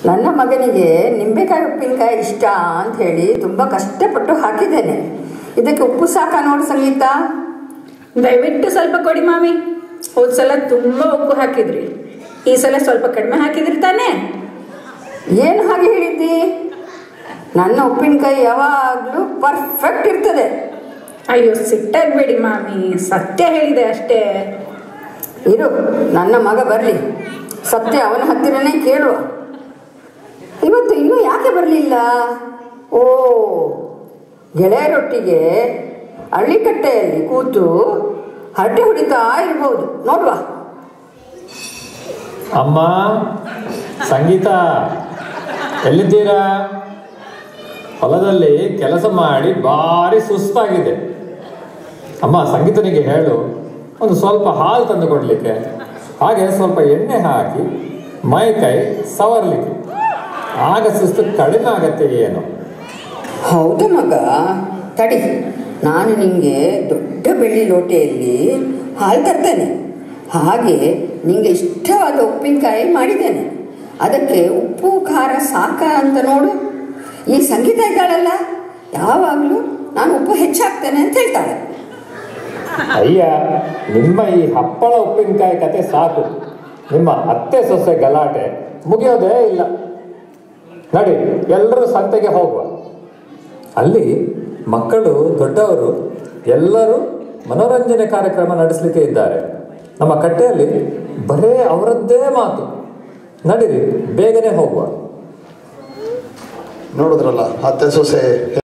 ನನ್ನ ಮಗನಿಗೆ ನಿಂಬೆಕಾಯಿ ಉಪ್ಪಿನಕಾಯಿ ಇಷ್ಟ ಅಂತ ಹೇಳಿ ತುಂಬ ಕಷ್ಟಪಟ್ಟು ಹಾಕಿದ್ದೇನೆ ಇದಕ್ಕೆ ಉಪ್ಪು ಸಾಕ ನೋಡು ಸಂಗೀತ ದಯವಿಟ್ಟು ಸ್ವಲ್ಪ ಕೊಡಿ ಮಾಮಿ ಹೋದ ಸಲ ತುಂಬ ಉಪ್ಪು ಹಾಕಿದ್ರಿ ಈ ಸಲ ಸ್ವಲ್ಪ ಕಡಿಮೆ ಹಾಕಿದ್ರಿ ತಾನೇ ಏನು ಹಾಗೆ ಹೇಳಿದ್ದಿ ನನ್ನ ಉಪ್ಪಿನಕಾಯಿ ಯಾವಾಗಲೂ ಪರ್ಫೆಕ್ಟ್ ಇರ್ತದೆ ಅಯ್ಯೋ ಸಿಟ್ಟಾಗಬೇಡಿ ಮಾಮಿ ಸತ್ಯ ಹೇಳಿದೆ ಅಷ್ಟೇ ಇರು ನನ್ನ ಮಗ ಬರಲಿ ಸತ್ಯ ಅವನ ಹತ್ತಿರನೇ ಕೇಳುವ ಇವತ್ತು ಇನ್ನೂ ಯಾಕೆ ಬರಲಿಲ್ಲ ಓ ಗೆಳೆಯರೊಟ್ಟಿಗೆ ಹಳ್ಳಿಕಟ್ಟೆಯಲ್ಲಿ ಕೂತು ಹರಟೆ ಹೊಡಿತಾ ಇರ್ಬೋದು ನೋಡುವ ಅಮ್ಮ ಸಂಗೀತ ಎಲ್ಲಿದ್ದೀರಾ ಹೊಲದಲ್ಲಿ ಕೆಲಸ ಮಾಡಿ ಭಾರಿ ಸುಸ್ತಾಗಿದೆ ಅಮ್ಮ ಸಂಗೀತನಿಗೆ ಹೇಳು ಒಂದು ಸ್ವಲ್ಪ ಹಾಲು ತಂದು ಕೊಡಲಿಕ್ಕೆ ಹಾಗೆ ಸ್ವಲ್ಪ ಎಣ್ಣೆ ಹಾಕಿ ಮೈ ಕೈ ಸವರ್ಲಿಕ್ಕೆ ಆಗ ಸುಸ್ತು ಕಡಿಮೆ ಆಗತ್ತೆ ಏನು ಹೌದು ಮಗ ತಡಿ ನಾನು ನಿಂಗೆ ದೊಡ್ಡ ಬೆಳ್ಳಿ ಲೋಟೆಯಲ್ಲಿ ಹಾಲು ತರ್ತೇನೆ ಹಾಗೆ ನಿಂಗೆ ಇಷ್ಟವಾದ ಉಪ್ಪಿನಕಾಯಿ ಮಾಡಿದ್ದೇನೆ ಅದಕ್ಕೆ ಉಪ್ಪು ಖಾರ ಸಾಕ ಅಂತ ನೋಡು ಈ ಸಂಗೀತ ಇದ್ದಾಳಲ್ಲ ಯಾವಾಗಲೂ ನಾನು ಉಪ್ಪು ಹೆಚ್ಚಾಗ್ತೇನೆ ಅಂತ ಹೇಳ್ತಾಳೆ ಅಯ್ಯ ನಿಮ್ಮ ಈ ಹಪ್ಪಳ ಉಪ್ಪಿನಕಾಯಿ ಕತೆ ಸಾಕು ನಿಮ್ಮ ಅತ್ತೆ ಸೊಸೆ ಗಲಾಟೆ ಮುಗಿಯೋದೇ ಇಲ್ಲ ನಡಿ ಎಲ್ಲರೂ ಸಂತೆಗೆ ಹೋಗುವ ಅಲ್ಲಿ ಮಕ್ಕಳು ದೊಡ್ಡವರು ಎಲ್ಲರೂ ಮನೋರಂಜನೆ ಕಾರ್ಯಕ್ರಮ ನಡೆಸಲಿಕ್ಕೆ ಇದ್ದಾರೆ ನಮ್ಮ ಕಟ್ಟೆಯಲ್ಲಿ ಬರೇ ಅವರದ್ದೇ ಮಾತು ನಡೀರಿ ಬೇಗನೆ ಹೋಗುವ ನೋಡಿದ್ರಲ್ಲ ಅತ್ತೆ ಸೊಸೆ